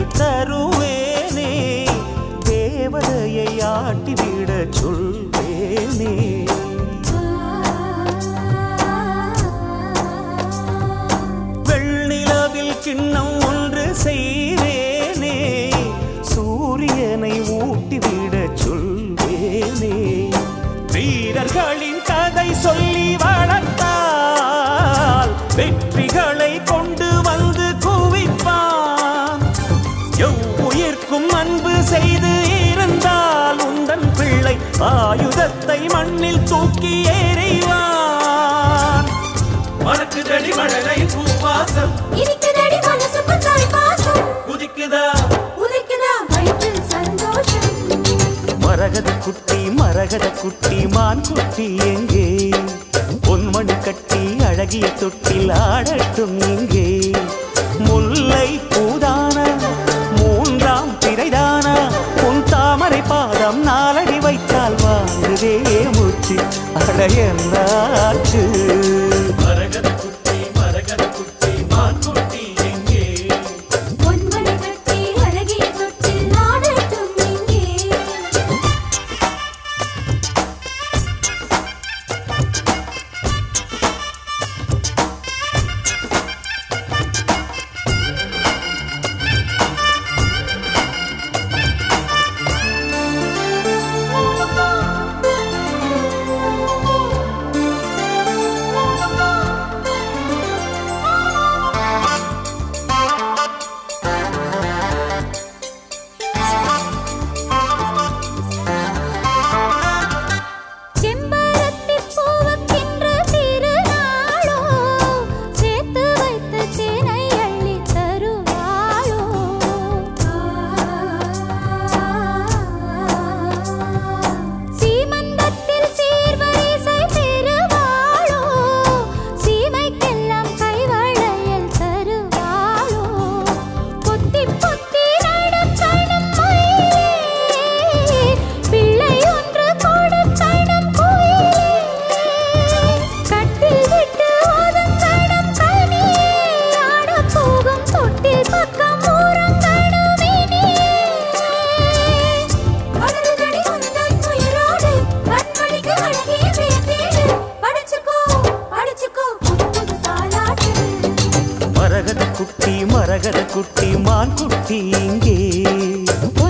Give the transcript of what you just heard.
தருவேனே தேவதையை ஆட்டிவிட சொல்வேனே வெள்ளிலவில் கிண்ணம் ஒன்று செய்வேனே சூரியனை ஊட்டிவிட சொல்வேனே வீரர்களின் கதை சொல்லி வளர்த்தால் வெற்றிகளை கொண்டு வந்து குவிப்பான் எவ்வுயிர்க்கும் அன்பு செய்து இருந்தால் உந்தன் பிள்ளை ஆயுதத்தை மண்ணில் தூக்கி எறிவான் மணக்குதடி மழலை பூவாசம் இருக்குதடி மனசுக்கு தாய் பாசம் குதிக்குதா உதைக்குதா வயிற்றில் சந்தோஷம் மரகத குட்டி மரகத குட்டி மான் குட்டி எங்கே பொன்மணி கட்டி அழகிய தொட்டில் ஆடட்டும் இங்கே முல்லை பூதான மூன்றாம் பிறைதான உன் தாமரை பாதம் நாலடி வைத்தால் வாங்குதே மூச்சு அடையன்னாச்சு மரகத குட்டி மரகத குட்டி மான் குட்டி எங்கே பொன்மணி கட்டி அழகிய தொட்டில் ஆடட்டும் இங்கே செம்பருத்தி பூவுக்கென்று திருநாளோ சேர்த்து வைத்த தேனை அள்ளி தருவாளோ சீமந்தத்தில் சீர்வரிசை பெறுவாளோ சீமைக்கெல்லாம் கைவளையல் தருவாளோ பொத்தி பொத்தி நடக்கணும் மயிலே பிள்ளை ஒன்று கொடுக்கணும் குயிலே கட்டில் விட்டு ஒதுங்கணும் கனியே ஆடப் போகும் தொட்டில் பக்கம் ஊறங்கணும் இனியே வளருதடி உந்தன் உயிரோடு கண்மணிக்கு அழகிய பேர்தேடு படிச்சுக்கோ படிச்சுக்கோ புது புது தாலாட்டு மரகத குட்டி மரகத குட்டி மான் குட்டி இங்கே